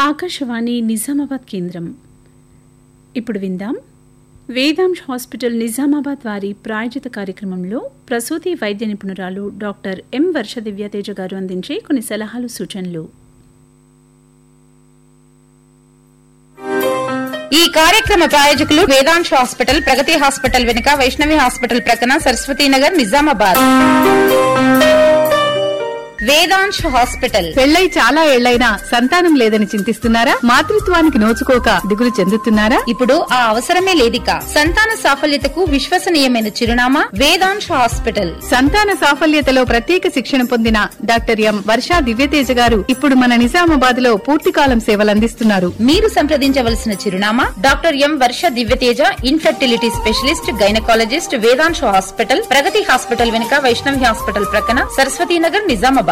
ఆకాశవాణి నిజామాబాద్ కేంద్రం ఇప్పుడు విందాం వేదాంశ్ హాస్పిటల్ నిజామాబాద్ వారి ప్రాయోజిత కార్యక్రమంలో ప్రసూతి వైద్య నిపుణురాలు డాక్టర్ ఎం వర్ష దివ్యతేజ గారు అందించే కొన్ని సలహాలు సూచనలు ఈ కార్యక్రమ ప్రాయోజకులు వేదాంశ్ హాస్పిటల్ ప్రగతి హాస్పిటల్ వెనుక వైష్ణవి హాస్పిటల్ ప్రక్కన సరస్వతీనగర్ నిజామాబాద్ వేదాంశ్ హాస్పిటల్ పెళ్ళై చాలా ఏళ్లైనా సంతానం లేదని చింతిస్తున్నారా మాతృత్వానికి నోచుకోక దిగులు చెందుతున్నారా ఇప్పుడు ఆ అవసరమే లేదిక సంతాన సాఫల్యతకు విశ్వసనీయమైన చిరునామా వేదాంశ్ హాస్పిటల్ సంతాన సాఫల్యతలో ప్రత్యేక శిక్షణ పొందిన డాక్టర్ ఎం వర్షా దివ్యతేజ గారు ఇప్పుడు మన నిజామాబాద్ లో పూర్తికాలం సేవలందిస్తున్నారు మీరు సంప్రదించవలసిన చిరునామా doctor M Varsha Divyateja infertility specialist gynaecologist Vedansh hospital Pragati hospital వెనుక వైష్ణవి హాస్పిటల్ ప్రక్కన సరస్వతీనగర్ నిజామాబాద్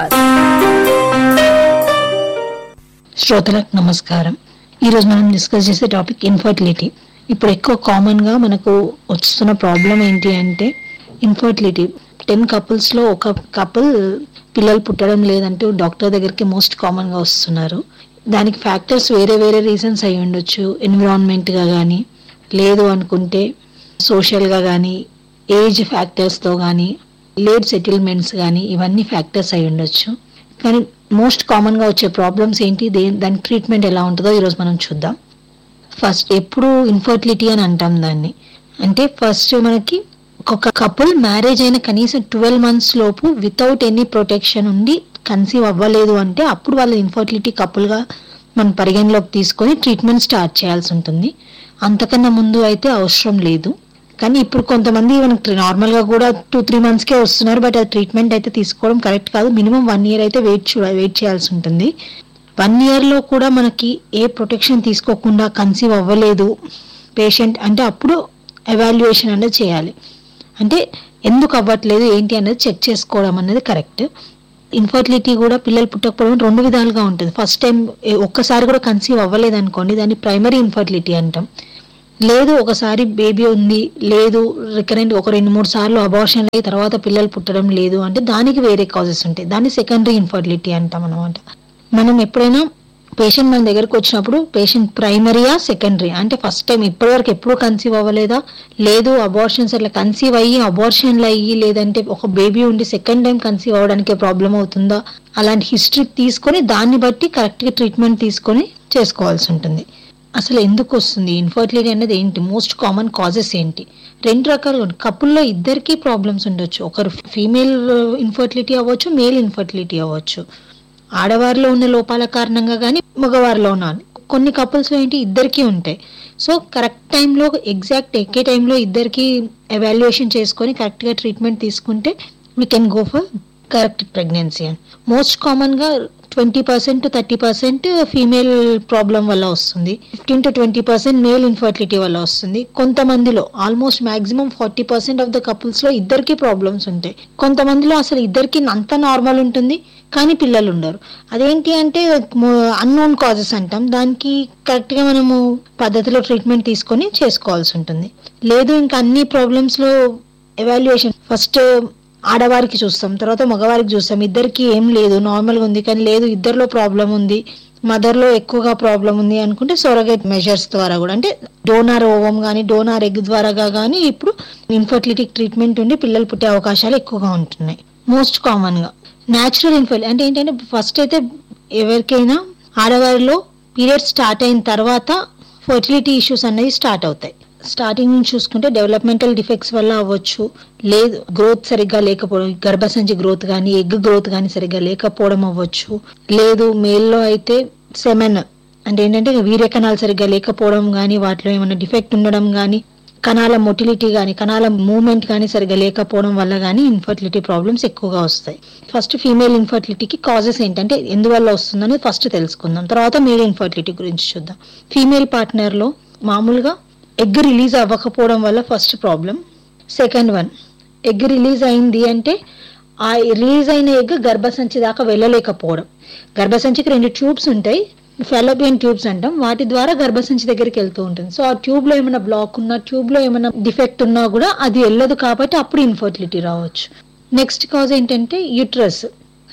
శ్రోతలకు నమస్కారం ఈరోజు మనం డిస్కస్ చేసే టాపిక్ ఇన్ఫర్టిలిటీ ఇప్పుడు ఎక్కువ కామన్గా మనకు వస్తున్న ప్రాబ్లం ఏంటి అంటే ఇన్ఫర్టిలిటీ టెన్ కపుల్స్లో ఒక కపుల్ పిల్లలు పుట్టడం లేదంటూ డాక్టర్ దగ్గరికి మోస్ట్ కామన్గా వస్తున్నారు దానికి ఫ్యాక్టర్స్ వేరే వేరే రీజన్స్ అయి ఉండొచ్చు ఎన్విరాన్మెంట్గా కానీ లేదు అనుకుంటే సోషల్గా కానీ ఏజ్ ఫ్యాక్టర్స్తో కానీ లేట్ సెటిల్మెంట్స్ కానీ ఇవన్నీ ఫ్యాక్టర్స్ అయి ఉండొచ్చు కానీ మోస్ట్ కామన్గా వచ్చే ప్రాబ్లమ్స్ ఏంటి దే దానికి ట్రీట్మెంట్ ఎలా ఉంటుందో ఈరోజు మనం చూద్దాం ఫస్ట్ ఎప్పుడు ఇన్ఫర్టిలిటీ అని అంటాం దాన్ని అంటే ఫస్ట్ మనకి ఒక కపుల్ మ్యారేజ్ అయిన కనీసం ట్వెల్వ్ మంత్స్ లోపు వితౌట్ ఎనీ ప్రొటెక్షన్ ఉండి కన్సీవ్ అవ్వలేదు అంటే అప్పుడు వాళ్ళ ఇన్ఫర్టిలిటీ కపుల్గా మనం పరిగణలోకి తీసుకొని ట్రీట్మెంట్ స్టార్ట్ చేయాల్సి ఉంటుంది అంతకన్నా ముందు అయితే అవసరం లేదు కానీ ఇప్పుడు కొంతమంది మనకి నార్మల్గా కూడా టూ త్రీ మంత్స్కే వస్తున్నారు బట్ ఆ ట్రీట్మెంట్ అయితే తీసుకోవడం కరెక్ట్ కాదు మినిమం వన్ ఇయర్ అయితే వెయిట్ చూ వెయిట్ చేయాల్సి ఉంటుంది వన్ ఇయర్లో కూడా మనకి ఏ ప్రొటెక్షన్ తీసుకోకుండా కన్సీవ్ అవ్వలేదు పేషెంట్ అంటే అప్పుడు ఎవాల్యుయేషన్ అనేది చేయాలి అంటే ఎందుకు అవ్వట్లేదు ఏంటి అనేది చెక్ చేసుకోవడం అనేది కరెక్ట్ ఇన్ఫర్టిలిటీ కూడా పిల్లలు పుట్టకపోవడం రెండు విధాలుగా ఉంటుంది ఫస్ట్ టైం ఒక్కసారి కూడా కన్సీవ్ అవ్వలేదు అనుకోండి దాన్ని ప్రైమరీ ఇన్ఫర్టిలిటీ అంటాం లేదు ఒకసారి బేబీ ఉంది లేదు రికరెంట్ ఒక రెండు మూడు సార్లు అబార్షన్ అయ్యి తర్వాత పిల్లలు పుట్టడం లేదు అంటే దానికి వేరే కాజెస్ ఉంటాయి దాన్ని సెకండరీ ఇన్ఫర్టిలిటీ అంటాం అనమాట మనం ఎప్పుడైనా పేషెంట్ మన దగ్గరకు వచ్చినప్పుడు పేషెంట్ ప్రైమరీయా సెకండరీ అంటే ఫస్ట్ టైం ఇప్పటివరకు ఎప్పుడు కన్సీవ్ అవ్వలేదా లేదు అబార్షన్స్ అట్లా కన్సీవ్ అయ్యి అబార్షన్లు అయ్యి లేదంటే ఒక బేబీ ఉండి సెకండ్ టైం కన్సీవ్ అవ్వడానికి ప్రాబ్లం అవుతుందా అలాంటి హిస్టరీ తీసుకొని దాన్ని బట్టి కరెక్ట్గా ట్రీట్మెంట్ తీసుకొని చేసుకోవాల్సి ఉంటుంది అసలు ఎందుకు వస్తుంది ఇన్ఫర్టిలిటీ అనేది ఏంటి మోస్ట్ కామన్ కాజెస్ ఏంటి రెండు రకాలు కపుల్లో ఇద్దరికి ప్రాబ్లమ్స్ ఉండొచ్చు ఒకరు ఫీమేల్ ఇన్ఫర్టిలిటీ అవ్వచ్చు మేల్ ఇన్ఫర్టిలిటీ అవ్వచ్చు ఆడవారిలో ఉన్న లోపాల కారణంగా కానీ మగవారిలో ఉన్న కొన్ని కపుల్స్లో ఏంటి ఇద్దరికీ ఉంటాయి సో కరెక్ట్ టైంలో ఎగ్జాక్ట్ ఎక్కే టైంలో ఇద్దరికి ఎవాల్యుయేషన్ చేసుకొని కరెక్ట్గా ట్రీట్మెంట్ తీసుకుంటే we can go for correct pregnancy అని మోస్ట్ కామన్గా twenty percent to thirty percent female problem వల్ల వస్తుంది fifteen to twenty percent male infertility వల్ల వస్తుంది కొంతమందిలో almost maximum forty percent of the కపుల్స్లో ఇద్దరికి ప్రాబ్లమ్స్ ఉంటాయి కొంతమందిలో అసలు ఇద్దరికి అంత నార్మల్ ఉంటుంది కానీ పిల్లలు ఉండరు అదేంటి అంటే అన్నోన్ కాజెస్ అంటాం దానికి కరెక్ట్గా మనము పద్ధతిలో ట్రీట్మెంట్ తీసుకొని చేసుకోవాల్సి ఉంటుంది లేదు ఇంకా అన్ని ప్రాబ్లమ్స్లో ఎవాల్యుయేషన్ ఫస్ట్ ఆడవారికి చూస్తాం తర్వాత మగవారికి చూస్తాం ఇద్దరికి ఏం లేదు నార్మల్గా ఉంది కానీ లేదు ఇద్దరిలో ప్రాబ్లం ఉంది మదర్లో ఎక్కువగా ప్రాబ్లం ఉంది అనుకుంటే సొరగేట్ మెజర్స్ ద్వారా కూడా అంటే డోనార్ ఓవం కానీ డోనార్ ఎగ్ ద్వారా కానీ ఇప్పుడు ఇన్ఫర్టిలిటీ ట్రీట్మెంట్ ఉండి పిల్లలు పుట్టే అవకాశాలు ఎక్కువగా ఉంటున్నాయి మోస్ట్ కామన్గా న్యాచురల్ ఇన్ఫర్టిలిటీ అంటే ఏంటంటే ఫస్ట్ అయితే ఎవరికైనా ఆడవారిలో పీరియడ్ స్టార్ట్ అయిన తర్వాత ఫర్టిలిటీ ఇష్యూస్ అనేది స్టార్ట్ అవుతాయి స్టార్టింగ్ నుంచి చూసుకుంటే డెవలప్మెంటల్ డిఫెక్ట్స్ వల్ల అవ్వచ్చు లేదు గ్రోత్ సరిగ్గా లేకపోవడం గర్భసంచి గ్రోత్ కానీ ఎగ్ గ్రోత్ కానీ సరిగ్గా లేకపోవడం అవ్వచ్చు లేదు మేల్లో అయితే సెమెన్ అంటే ఏంటంటే వీర్య కణాలు సరిగ్గా లేకపోవడం కానీ వాటిలో ఏమైనా డిఫెక్ట్ ఉండడం కానీ కణాల మొటిలిటీ కానీ కణాల మూవ్మెంట్ కానీ సరిగ్గా లేకపోవడం వల్ల కానీ ఇన్ఫర్టిలిటీ ప్రాబ్లమ్స్ ఎక్కువగా వస్తాయి ఫస్ట్ ఫీమేల్ ఇన్ఫర్టిలిటీకి కాజెస్ ఏంటంటే ఎందువల్ల వస్తుందని ఫస్ట్ తెలుసుకుందాం తర్వాత మేల్ ఇన్ఫర్టిలిటీ గురించి చూద్దాం ఫీమేల్ పార్ట్నర్లో మామూలుగా ఎగ్ రిలీజ్ అవ్వకపోవడం వల్ల first problem second one egg release అయింది అంటే ఆ రిలీజ్ అయిన ఎగ్ గర్భసంచి దాకా వెళ్ళలేకపోవడం గర్భసంచికి రెండు ట్యూబ్స్ ఉంటాయి ఫెలోపియన్ ట్యూబ్స్ అంటాం వాటి ద్వారా గర్భసంచి దగ్గరికి వెళ్తూ ఉంటుంది సో ఆ ట్యూబ్ లో ఏమైనా బ్లాక్ ఉన్నా ట్యూబ్ లో ఏమైనా డిఫెక్ట్ ఉన్నా కూడా అది వెళ్ళదు కాబట్టి అప్పుడు ఇన్ఫర్టిలిటీ రావచ్చు నెక్స్ట్ కాజ్ ఏంటంటే యూట్రస్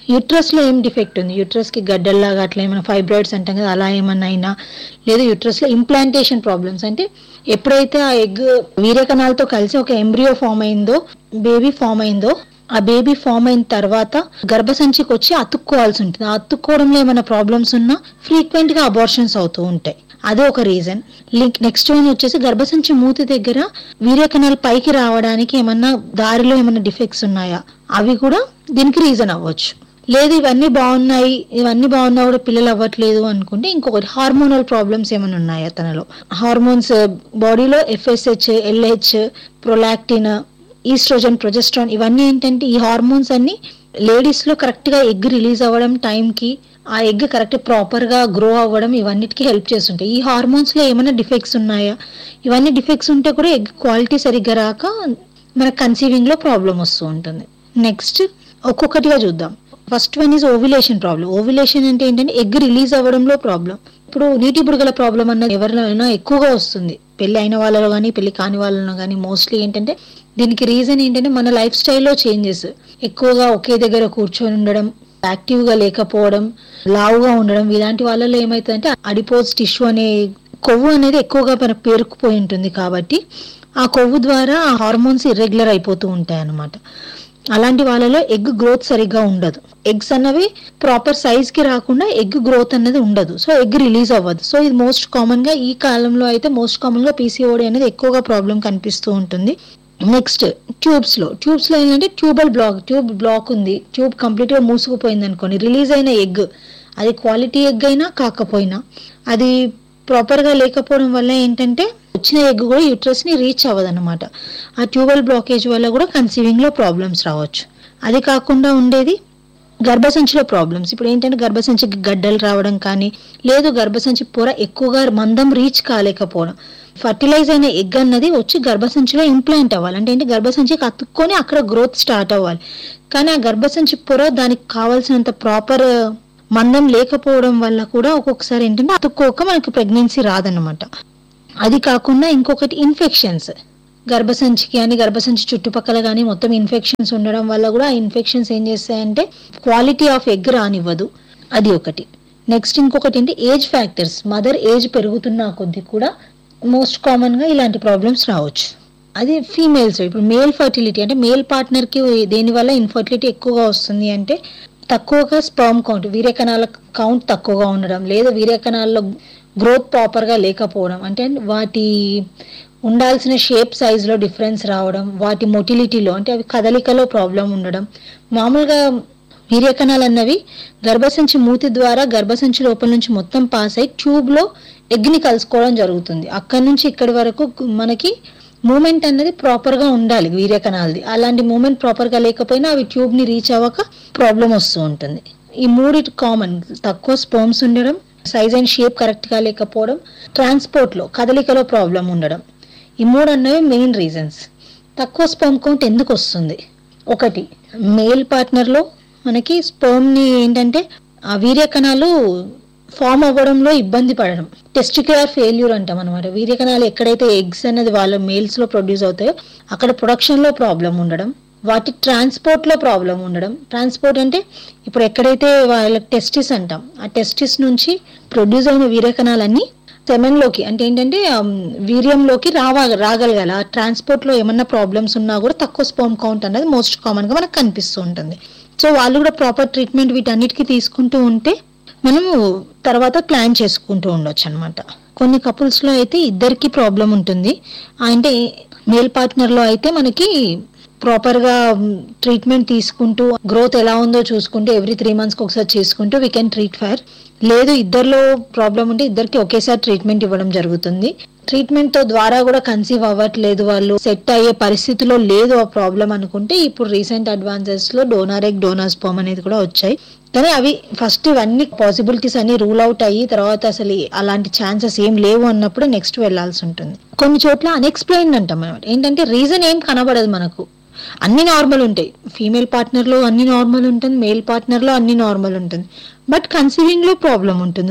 యూట్రస్ లో ఏం డిఫెక్ట్ ఉంది యూట్రస్ కి గడ్డల్లాగా అట్లా ఏమైనా ఫైబ్రాయిడ్స్ అంటాం కదా అలా ఏమన్నా అయినా లేదా యూట్రస్ లో ఇంప్లాంటేషన్ ప్రాబ్లమ్స్ అంటే ఎప్పుడైతే ఆ ఎగ్ వీర్యకణాలతో కలిసి ఒక ఎంబ్రియో ఫామ్ అయిందో బేబీ ఫామ్ అయిందో ఆ బేబీ ఫామ్ అయిన తర్వాత గర్భసంచికి వచ్చి అతుక్కోవాల్సి ఉంటుంది ఆ అతుక్కోవడంలో ఏమైనా ప్రాబ్లమ్స్ ఉన్నా ఫ్రీక్వెంట్ గా అబార్షన్స్ అవుతూ ఉంటాయి అదే ఒక రీజన్ లింక్ నెక్స్ట్ వన్ వచ్చేసి గర్భసంచి మూతి దగ్గర వీర్యకణాలు పైకి రావడానికి ఏమన్నా దారిలో ఏమైనా డిఫెక్ట్స్ ఉన్నాయా అవి కూడా దీనికి రీజన్ అవ్వచ్చు లేదు ఇవన్నీ బాగున్నాయి ఇవన్నీ బాగున్నా కూడా పిల్లలు అవ్వట్లేదు అనుకుంటే ఇంకొకటి హార్మోనల్ ప్రాబ్లమ్స్ ఏమైనా ఉన్నాయా తనలో హార్మోన్స్ బాడీలో FSH LH prolactin oestrogen progesterone ఇవన్నీ ఏంటంటే ఈ హార్మోన్స్ అన్ని లేడీస్ లో కరెక్ట్ గా ఎగ్ రిలీజ్ అవ్వడం టైం కి ఆ ఎగ్ కరెక్ట్ ప్రాపర్ గా గ్రో అవ్వడం ఇవన్నిటికి హెల్ప్ చేస్తుంటాయి ఈ హార్మోన్స్ లో ఏమైనా డిఫెక్ట్స్ ఉన్నాయా ఇవన్నీ డిఫెక్ట్స్ ఉంటే కూడా ఎగ్ క్వాలిటీ సరిగ్గా రాక మన కన్సీవింగ్ లో ప్రాబ్లం వస్తూ ఉంటుంది నెక్స్ట్ ఒక్కొక్కటిగా చూద్దాం first one is ovulation problem ovulation అంటే ఏంటంటే ఎగ్ రిలీజ్ అవ్వడంలో ప్రాబ్లం ఇప్పుడు నీటి బుడగల ప్రాబ్లం అన్నది ఎవరినైనా ఎక్కువగా వస్తుంది పెళ్లి అయిన వాళ్ళలో కానీ పెళ్లి కాని వాళ్ళలో కానీ మోస్ట్లీ ఏంటంటే దీనికి రీజన్ ఏంటంటే మన లైఫ్ స్టైల్లో చేంజెస్ ఎక్కువగా ఒకే దగ్గర కూర్చొని ఉండడం యాక్టివ్ గా లేకపోవడం లావుగా ఉండడం ఇలాంటి వాళ్ళలో ఏమైతుందంటే అడిపోజ్ టిష్యూ అనే కొవ్వు అనేది ఎక్కువగా మనకు పేరుకుపోయి ఉంటుంది కాబట్టి ఆ కొవ్వు ద్వారా ఆ హార్మోన్స్ ఇర్రెగ్యులర్ అయిపోతూ ఉంటాయి అన్నమాట అలాంటి వాళ్ళలో ఎగ్ గ్రోత్ సరిగ్గా ఉండదు ఎగ్స్ అన్నవి ప్రాపర్ సైజ్ కి రాకుండా ఎగ్ గ్రోత్ అనేది ఉండదు సో ఎగ్ రిలీజ్ అవ్వదు సో ఇది మోస్ట్ కామన్ గా ఈ కాలంలో అయితే మోస్ట్ కామన్ గా పీసీఓడి అనేది ఎక్కువగా ప్రాబ్లం కనిపిస్తూ ఉంటుంది నెక్స్ట్ ట్యూబ్స్ లో ట్యూబ్స్ లో ఏంటంటే ట్యూబల్ బ్లాక్ ట్యూబ్ బ్లాక్ ఉంది ట్యూబ్ కంప్లీట్ గా మూసుకుపోయింది అనుకోండి రిలీజ్ అయిన ఎగ్ అది క్వాలిటీ ఎగ్ అయినా కాకపోయినా అది ప్రాపర్ గా లేకపోవడం వల్ల ఏంటంటే వచ్చిన ఎగ్ కూడా యూట్రస్ ని రీచ్ అవ్వదు అనమాట ఆ ట్యూబల్ బ్లాకేజ్ వల్ల కూడా కన్సీవింగ్ లో ప్రాబ్లమ్స్ రావచ్చు అది కాకుండా ఉండేది గర్భసంచిలో ప్రాబ్లమ్స్ ఇప్పుడు ఏంటంటే గర్భసంచికి గడ్డలు రావడం కానీ లేదు గర్భసంచి పొర ఎక్కువగా మందం రీచ్ కాలేకపోవడం ఫర్టిలైజ్ అయిన ఎగ్ అన్నది వచ్చి గర్భసంచిలో ఇంప్లాంట్ అవ్వాలి అంటే ఏంటి గర్భసంచికి అతుక్కొని అక్కడ గ్రోత్ స్టార్ట్ అవ్వాలి కానీ ఆ గర్భసంచి పొర దానికి కావాల్సినంత ప్రాపర్ మందం లేకపోవడం వల్ల కూడా ఒక్కొక్కసారి ఏంటంటే అతుక్కోక మనకి ప్రెగ్నెన్సీ రాదన్నమాట అది కాకుండా ఇంకొకటి ఇన్ఫెక్షన్స్ గర్భసంచికి కానీ గర్భసంచి చుట్టుపక్కల కానీ మొత్తం ఇన్ఫెక్షన్స్ ఉండడం వల్ల కూడా ఆ ఇన్ఫెక్షన్స్ ఏం చేస్తాయంటే క్వాలిటీ ఆఫ్ ఎగ్ రానివ్వదు అది ఒకటి నెక్స్ట్ ఇంకొకటి ఏంటి ఏజ్ ఫ్యాక్టర్స్ మదర్ ఏజ్ పెరుగుతున్న కొద్దీ కూడా మోస్ట్ కామన్ గా ఇలాంటి ప్రాబ్లమ్స్ రావచ్చు అది ఫీమేల్స్ ఇప్పుడు మేల్ ఫర్టిలిటీ అంటే మేల్ పార్ట్నర్ కి దేని వల్ల ఇన్ఫర్టిలిటీ ఎక్కువగా వస్తుంది అంటే తక్కువగా స్పర్మ్ కౌంట్ వీర్యకణాల కౌంట్ తక్కువగా ఉండడం లేదా వీర్యకణాల్లో గ్రోత్ ప్రాపర్ గా లేకపోవడం అంటే వాటి ఉండాల్సిన షేప్ సైజ్ లో డిఫరెన్స్ రావడం వాటి మొటిలిటీలో అంటే అవి కదలికలో ప్రాబ్లం ఉండడం మామూలుగా వీర్యకణాలు అన్నవి గర్భసంచి మూతి ద్వారా గర్భసంచి లోపల నుంచి మొత్తం పాస్ అయి ట్యూబ్ లో ఎగ్ని కలుసుకోవడం జరుగుతుంది అక్కడి నుంచి ఇక్కడి వరకు మనకి మూమెంట్ అన్నది ప్రాపర్ గా ఉండాలి వీర్యకణాలది అలాంటి మూమెంట్ ప్రాపర్ గా లేకపోయినా అవి ట్యూబ్ ని రీచ్ అవ్వక ప్రాబ్లం వస్తూ ఉంటుంది ఈ మూడిటి కామన్ తక్కువ స్పోమ్స్ ఉండడం సైజ్ అండ్ షేప్ కరెక్ట్ గా లేకపోవడం ట్రాన్స్పోర్ట్ లో కదలికలో ప్రాబ్లం ఉండడం ఈ మూడు అన్నవి మెయిన్ రీజన్స్ తక్కువ స్పర్మ్ కౌంట్ ఎందుకు వస్తుంది ఒకటి మేల్ పార్ట్నర్ లో మనకి స్పర్మ్ ని ఏంటంటే ఆ వీర్యకణాలు ఫామ్ అవ్వడంలో ఇబ్బంది పడడం టెస్టిక్యులర్ ఫెయిల్యూర్ అంటాం అనమాట వీర్యకణాలు ఎక్కడైతే ఎగ్స్ అనేది వాళ్ళ మేల్స్ లో ప్రొడ్యూస్ అవుతాయో అక్కడ ప్రొడక్షన్ లో ప్రాబ్లం ఉండడం వాటి ట్రాన్స్పోర్ట్ లో ప్రాబ్లం ఉండడం ట్రాన్స్పోర్ట్ అంటే ఇప్పుడు ఎక్కడైతే వాళ్ళ టెస్టిస్ అంటాం ఆ టెస్టిస్ నుంచి ప్రొడ్యూస్ అయిన వీర్యకణాలన్నీ సెమెన్ లోకి అంటే ఏంటంటే ఆమ్, వీర్యంలోకి రావా రాగలగాలి ఆ ట్రాన్స్పోర్ట్ లో ఏమన్నా ప్రాబ్లమ్స్ ఉన్నా కూడా తక్కువ స్పర్మ్ కౌంట్ అనేది మోస్ట్ కామన్ గా మనకు కనిపిస్తూ ఉంటుంది సో వాళ్ళు కూడా ప్రాపర్ ట్రీట్మెంట్ వీటన్నిటికీ తీసుకుంటూ ఉంటే మనము తర్వాత ప్లాన్ చేసుకుంటూ ఉండొచ్చు అనమాట కొన్ని కపుల్స్ లో అయితే ఇద్దరికి ప్రాబ్లం ఉంటుంది అంటే మేల్ పార్ట్నర్ లో అయితే మనకి ప్రాపర్ గా ట్రీట్మెంట్ తీసుకుంటూ గ్రోత్ ఎలా ఉందో చూసుకుంటూ ఎవ్రీ త్రీ మంత్స్ ఒకసారి చేసుకుంటూ వీ కెన్ ట్రీట్ ఫైర్ లేదు ఇద్దరిలో ప్రాబ్లం ఉంటే ఇద్దరికి ఒకేసారి ట్రీట్మెంట్ ఇవ్వడం జరుగుతుంది ట్రీట్మెంట్ తో ద్వారా కూడా కన్సీవ్ అవ్వట్లేదు వాళ్ళు సెట్ అయ్యే పరిస్థితిలో లేదు ఆ ప్రాబ్లం అనుకుంటే ఇప్పుడు రీసెంట్ అడ్వాన్సెస్ లో డోనారెక్ డోనాస్పోమ్ అనేది కూడా వచ్చాయి కానీ అవి ఫస్ట్ ఇవన్నీ పాసిబిలిటీస్ అన్ని రూల్ అవుట్ అయ్యి తర్వాత అసలు అలాంటి ఛాన్సెస్ ఏం లేవు అన్నప్పుడు నెక్స్ట్ వెళ్లాల్సి ఉంటుంది కొన్ని చోట్ల అన్ఎక్స్ప్లెయిన్ అంటాం అనమాట ఏంటంటే రీజన్ ఏం కనబడదు మనకు అన్ని నార్మల్ ఉంటాయి ఫీమేల్ పార్ట్నర్ లో అన్ని నార్మల్ ఉంటుంది మేల్ పార్ట్నర్ లో అన్ని నార్మల్ ఉంటుంది బట్ కన్సీవింగ్ లో ప్రాబ్లం ఉంటుంది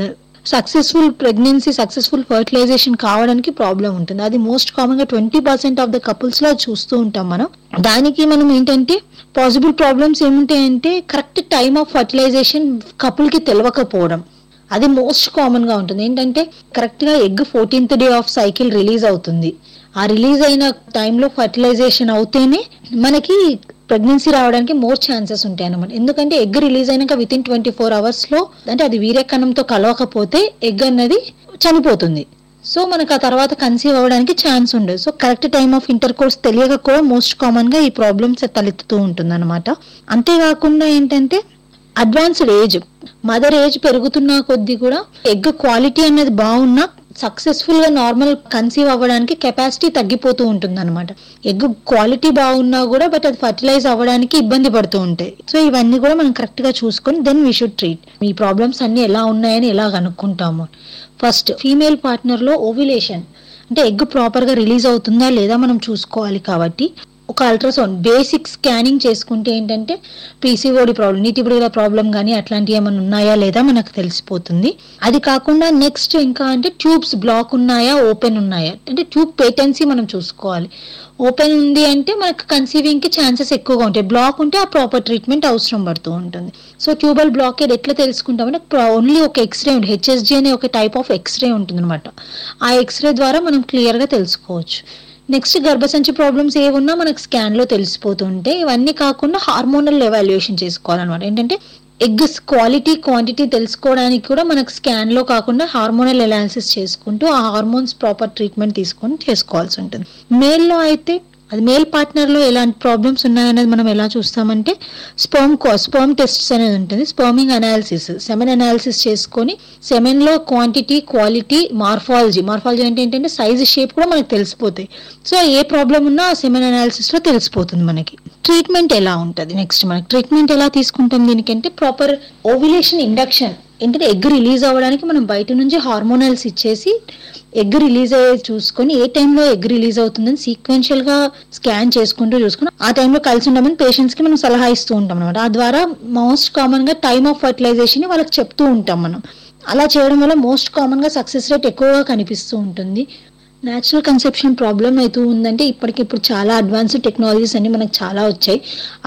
సక్సెస్ఫుల్ ప్రెగ్నెన్సీ సక్సెస్ఫుల్ ఫర్టిలైజేషన్ కావడానికి ప్రాబ్లం ఉంటుంది అది మోస్ట్ కామన్ గా twenty percent of the couples లో చూస్తూ ఉంటాం మనం దానికి మనం ఏంటంటే పాసిబుల్ ప్రాబ్లమ్స్ ఏముంటాయంటే correct time of fertilisation couple కి తెలియకపోవడం అది మోస్ట్ కామన్ గా ఉంటుంది ఏంటంటే కరెక్ట్ గా egg fourteenth day of cycle release అవుతుంది ఆ రిలీజ్ అయిన టైంలో ఫర్టిలైజేషన్ అవుతేనే మనకి ప్రెగ్నెన్సీ రావడానికి మోర్ ఛాన్సెస్ ఉంటాయి అన్నమాట ఎందుకంటే ఎగ్ రిలీజ్ అయినాక within twenty four hours లో అంటే అది వీర్యకణంతో కలవకపోతే ఎగ్ అన్నది చనిపోతుంది సో మనకు ఆ తర్వాత కన్సీవ్ అవ్వడానికి ఛాన్స్ ఉండదు so correct time of intercourse తెలియక కూడా మోస్ట్ కామన్ గా ఈ ప్రాబ్లమ్స్ తలెత్తుతూ ఉంటుంది అనమాట అంతేకాకుండా ఏంటంటే అడ్వాన్స్డ్ ఏజ్ మదర్ ఏజ్ పెరుగుతున్న కొద్దీ కూడా ఎగ్ క్వాలిటీ అనేది బాగున్నా సక్సెస్ఫుల్ గా నార్మల్ కన్సీవ్ అవ్వడానికి కెపాసిటీ తగ్గిపోతూ ఉంటుంది అనమాట ఎగ్ క్వాలిటీ బాగున్నా కూడా బట్ అది ఫర్టిలైజ్ అవ్వడానికి ఇబ్బంది పడుతూ ఉంటాయి సో ఇవన్నీ కూడా మనం కరెక్ట్ గా చూసుకొని దెన్ వీ షుడ్ ట్రీట్ ఈ ప్రాబ్లమ్స్ అన్ని ఎలా ఉన్నాయని ఎలా కనుక్కుంటాము ఫస్ట్ ఫీమేల్ పార్ట్నర్ లో ఓవిలేషన్ అంటే ఎగ్ ప్రాపర్ గా రిలీజ్ అవుతుందా లేదా మనం చూసుకోవాలి కాబట్టి ఒక అల్ట్రాసౌండ్ బేసిక్ స్కానింగ్ చేసుకుంటే ఏంటంటే పీసీఓడి ప్రాబ్లం నీటిబుడిల ప్రాబ్లం కానీ అట్లాంటివి ఏమైనా ఉన్నాయా లేదా మనకు తెలిసిపోతుంది అది కాకుండా నెక్స్ట్ ఇంకా అంటే ట్యూబ్స్ బ్లాక్ ఉన్నాయా ఓపెన్ ఉన్నాయా అంటే ట్యూబ్ పేటెన్సీ మనం చూసుకోవాలి ఓపెన్ ఉంది అంటే మనకు కన్సీవింగ్ కి ఛాన్సెస్ ఎక్కువగా ఉంటాయి బ్లాక్ ఉంటే ఆ ప్రాపర్ ట్రీట్మెంట్ అవసరం పడుతూ ఉంటుంది సో ట్యూబల్ బ్లాకేడ్ ఎట్లా తెలుసుకుంటామంటే ఓన్లీ ఒక ఎక్స్రే ఉంటుంది హెచ్ఎస్జి అనే ఒక టైప్ ఆఫ్ ఎక్స్రే ఉంటుంది అనమాట ఆ ఎక్స్రే ద్వారా మనం క్లియర్ గా తెలుసుకోవచ్చు నెక్స్ట్ గర్భసంచి ప్రాబ్లమ్స్ ఏమున్నా మనకు స్కాన్ లో తెలిసిపోతుంటే ఇవన్నీ కాకుండా హార్మోనల్ ఎవాల్యుయేషన్ చేసుకోవాలన్నమాట ఏంటంటే ఎగ్స్ క్వాలిటీ క్వాంటిటీ తెలుసుకోవడానికి కూడా మనకు స్కాన్ లో కాకుండా హార్మోనల్ ఎనాలిసిస్ చేసుకుంటూ ఆ హార్మోన్స్ ప్రాపర్ ట్రీట్మెంట్ తీసుకొని చేసుకోవాల్సి ఉంటుంది మేల్ లో అయితే అది మేల్ పార్ట్నర్ లో ఎలాంటి ప్రాబ్లమ్స్ ఉన్నాయనేది మనం ఎలా చూస్తామంటే స్పర్మ్ స్పర్మ్ టెస్ట్స్ అనేది ఉంటుంది స్పర్మింగ్ అనాలిసిస్ సెమెన్ అనాలిసిస్ చేసుకొని సెమెన్ లో క్వాంటిటీ క్వాలిటీ మార్ఫాలజీ మార్ఫాలజీ అంటే ఏంటంటే సైజ్ షేప్ కూడా మనకు తెలిసిపోతాయి సో ఏ ప్రాబ్లం ఉన్నా ఆ సెమెన్ అనాలిసిస్ లో తెలిసిపోతుంది మనకి ట్రీట్మెంట్ ఎలా ఉంటుంది నెక్స్ట్ మనకి ట్రీట్మెంట్ ఎలా తీసుకుంటాం దీనికంటే ప్రాపర్ ఓవిలేషన్ ఇండక్షన్ ఏంటంటే ఎగ్ రిలీజ్ అవ్వడానికి మనం బయట నుంచి హార్మోనల్స్ ఇచ్చేసి ఎగ్ రిలీజ్ అయ్యే చూసుకొని ఏ టైంలో ఎగ్ రిలీజ్ అవుతుందని సీక్వెన్షియల్ గా స్కాన్ చేసుకుంటూ చూసుకుని ఆ టైంలో కలిసి ఉండమని పేషెంట్స్ కి మనం సలహా ఇస్తూ ఉంటాం అనమాట ఆ ద్వారా మోస్ట్ కామన్ గా టైమ్ ఆఫ్ ఫర్టిలైజేషన్ ని వాళ్ళకి చెప్తూ ఉంటాం మనం అలా చేయడం వల్ల మోస్ట్ కామన్ గా సక్సెస్ రేట్ ఎక్కువగా కనిపిస్తూ ఉంటుంది న్యాచురల్ కన్సెప్షన్ ప్రాబ్లం అవుతూ ఉందంటే ఇప్పటికిప్పుడు చాలా అడ్వాన్స్డ్ టెక్నాలజీస్ అన్ని మనకు చాలా వచ్చాయి